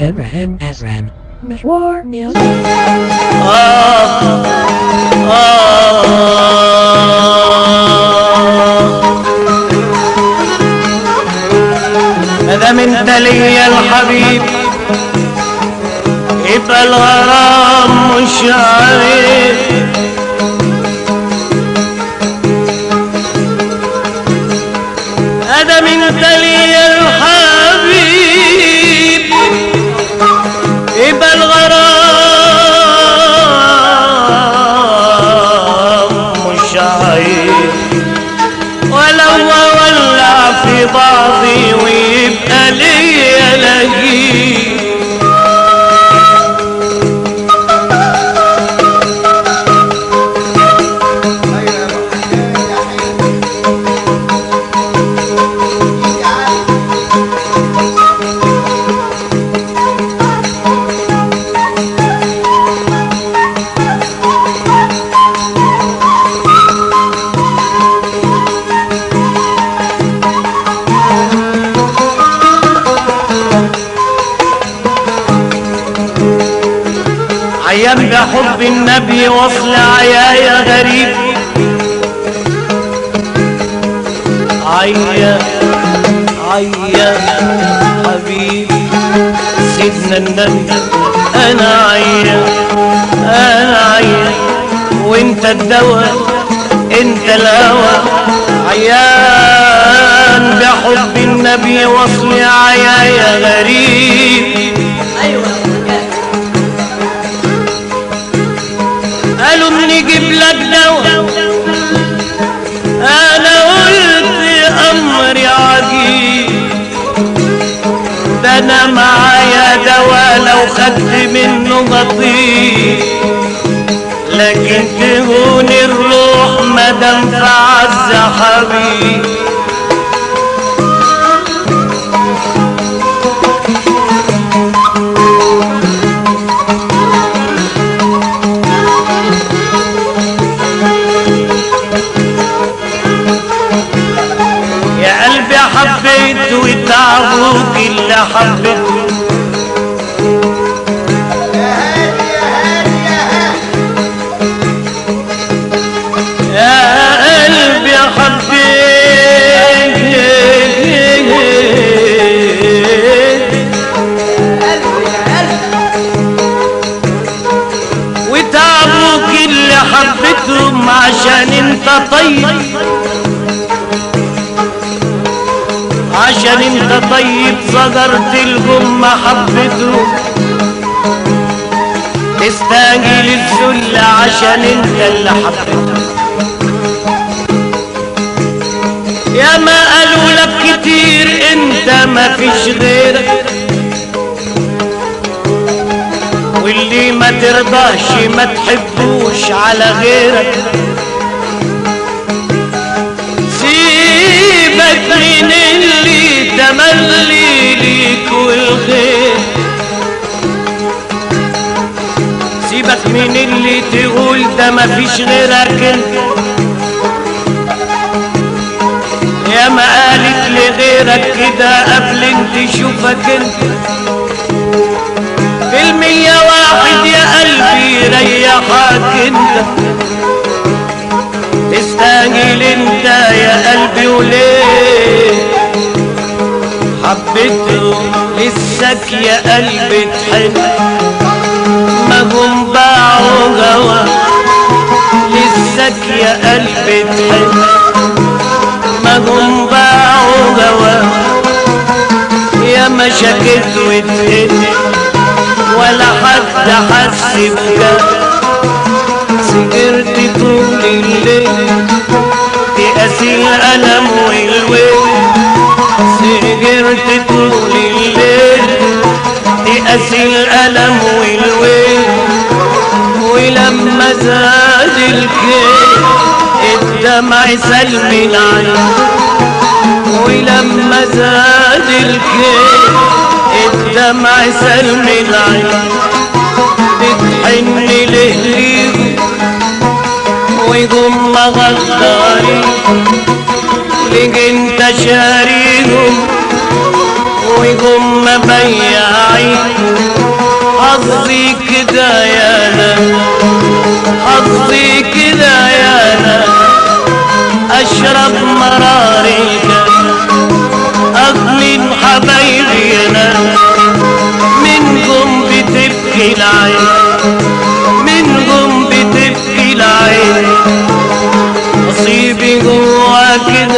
Abraham Azram. Mishwar Music. مادام انت ليا الحبيب يبقى الغرام مش عيب مادام انت ليا الحبيب يبقى الغرام مش عيب ولو ولع في بعضي ويبقى ليا لهيب عيان بحب النبي وصل عيايا غريب عيا عيا حبيبي سيدنا النبي انا عيا انا عيا وانت الدواء انت الهوى عيان بحب النبي وصل عيايا غريب قالوا نجيب لك دواء انا قلت امري عجيب ده انا معايا دواء لو خدت منه بطيء لكن تهون الروح مدام في عز حبيب يا قلبي حبيت وتعبوك اللي حبيته يا قلبي حبيت وتعبوك اللي حبيتهم عشان انت طيب عشان انت طيب صدرت لهم محبتهم تستاجل الذل عشان انت اللي حبيتهم يا ما قالوا لك كتير انت ما فيش غيرك واللي ما ترضاش ما تحبوش على غيرك سيبك من اللي تملي ليك والخير سيبك من اللي تقول ده مفيش غيرك انت يا ما قالت لغيرك كده قبل انت شوفك انت في المية واحد يا قلبي ريحك انت تستاهل انت يا قلبي وليه حبيته لسك يا قلبي تحب ما هم باعوا جوا لسك يا قلبي تحب ما هم باعوا جوا يا ما شكيت وتهد ولا حد حس بجد سهرت طول الليل تقاسي الألم والويل سهرت طول الليل تقاسي الألم والويل ولما زاد الكيل الدمع سلم العين ولما زاد الكيل الدمع سلم العين بتحن لهليهم ويهم غدارين ليك انت شاريهم وهم بياعين حظي كده يا انا حظي كده يا انا اشرب مرارك اغلب حبايبي انا منكم بتبكي العين منكم بتبكي العين نصيبي جوا كده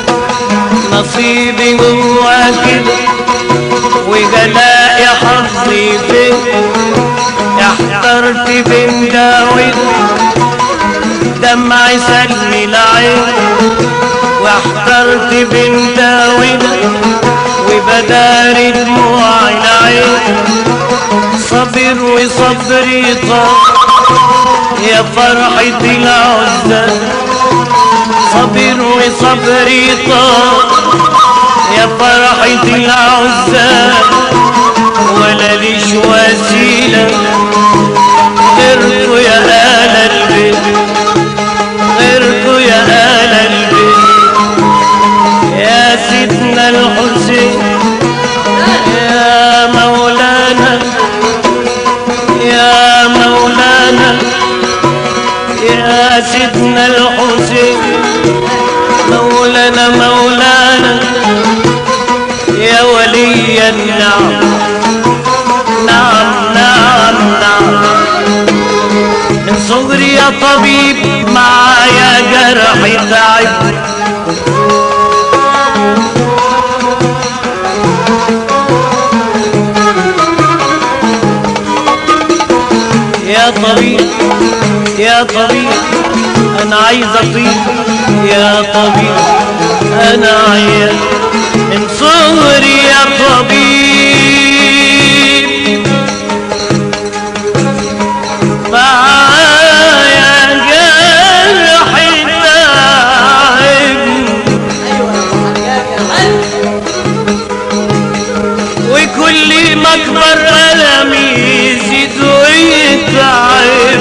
نصيبي جوا كده وجلاء حظي فين احترت بين ده وده دمعي سلمي العين واحترت بين ده وده وبداري دموع العين صبر وصبري طال يا فرحة العزة صبر وصبري طال يا فرحة العزة ولا ليش وسيلة غيركوا يا آل البيت غيركوا يا آل البيت يا سيدنا الحسين يا مولانا يا مولانا يا سيدنا الحسين مولانا مولانا يا ولي النعم نعم نعم نعم من صغري يا طبيب معايا جرحي تعب يا طبيب يا طبيب انا عايز اطيب يا طبيب انا عيان من صغري يا طبيب معايا جرحي تعبني وكل ما اكبر ألمي يزيد ويتعب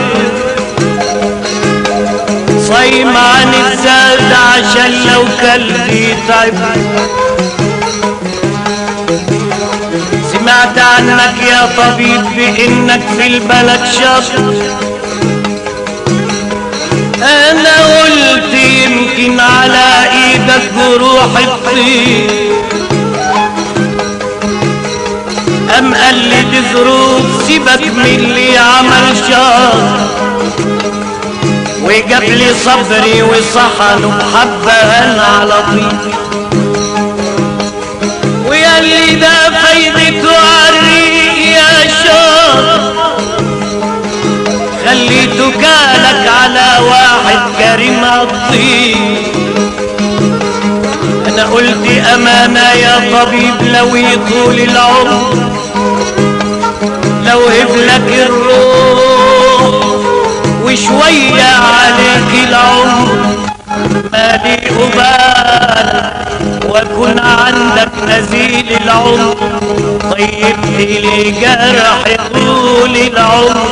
صايم عن الزاد عشان لو كلبي تعب سمعت عنك يا طبيب بانك في البلد شاطر انا قلت يمكن على ايدك جروح الطيب أم قال لي دي ظروف سيبك من اللي عمل شر وجاب لي صبري وصحنه بحبة على طيب ويا اللي ده فايدته عالريق يا شر خليته كالك على واحد كريم الطيب انا قلت امانة يا طبيب لو يطول العمر لو هبلك الروح وشوية عليك العمر مالي أبال واكون عندك نزيل العمر طيب لي جرح طول العمر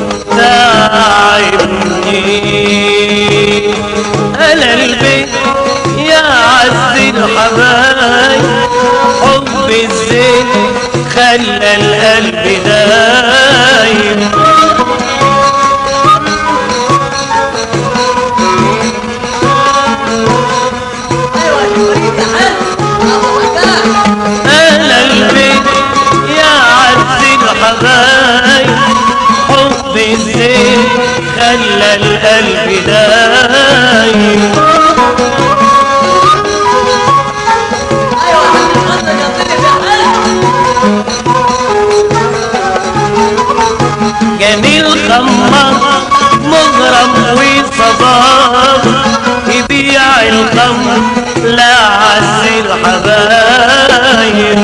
تعبني أنا البيت يا عز الحبايب حب الزين خلى القلب دايم أنا البيت يا عز الحبايب حب الزين خلى القلب دايم جميل خمر مغرم وصباب يبيع الخمر لا عز الحبايب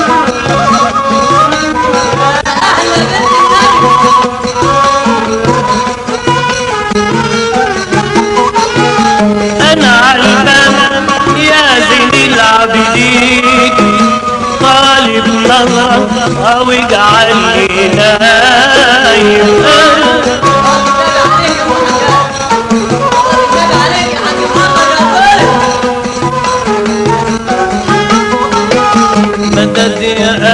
انا علبان يا زين العابدين طالب نظرة او اجعل لي نايم مدد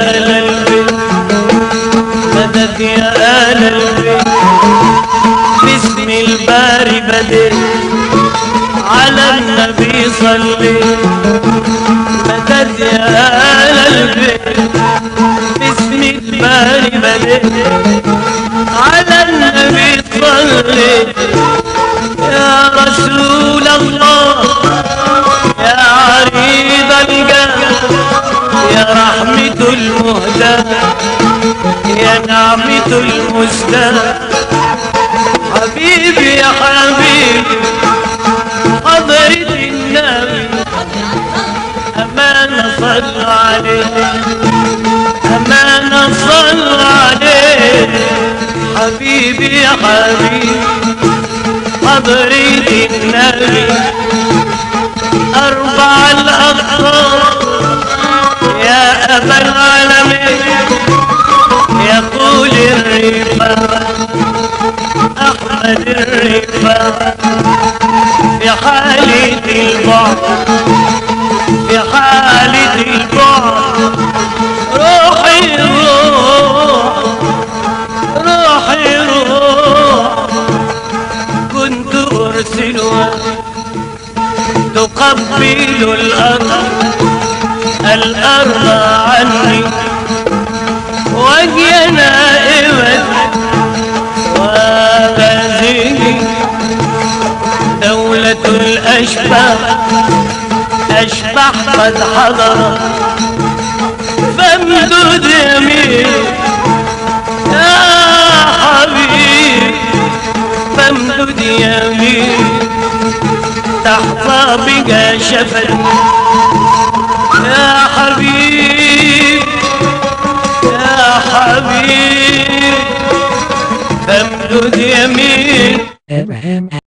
آل البيت مدد يا آل البيت باسم الباري بديت على النبي صليت مدد يا آل البيت باسم الباري بديت على النبي صليت يا رسول الله يا عريض الجاه يا رحمة المهدى يا نعمة المستهى حبيبي يا حبيبي حضرة النبي أمانة صل عليه أمانة صل عليه حبيبي يا حبيبي حضرة النبي أربع الأبطال يا أبا العالمين يقول الرفاق أحمد الرفاق في حالة البعد في حالة البعد روحي روح روحي روح كنت أرسلها تقبل الأرض الأرض عني وجه نائما وغازني دولة الأشباح أشباح قد حضرت فامدد يمين يا حبيبي فامدد يمين تحظى بك شفت يا حبيب يا حبيب فامدد يمين Abraham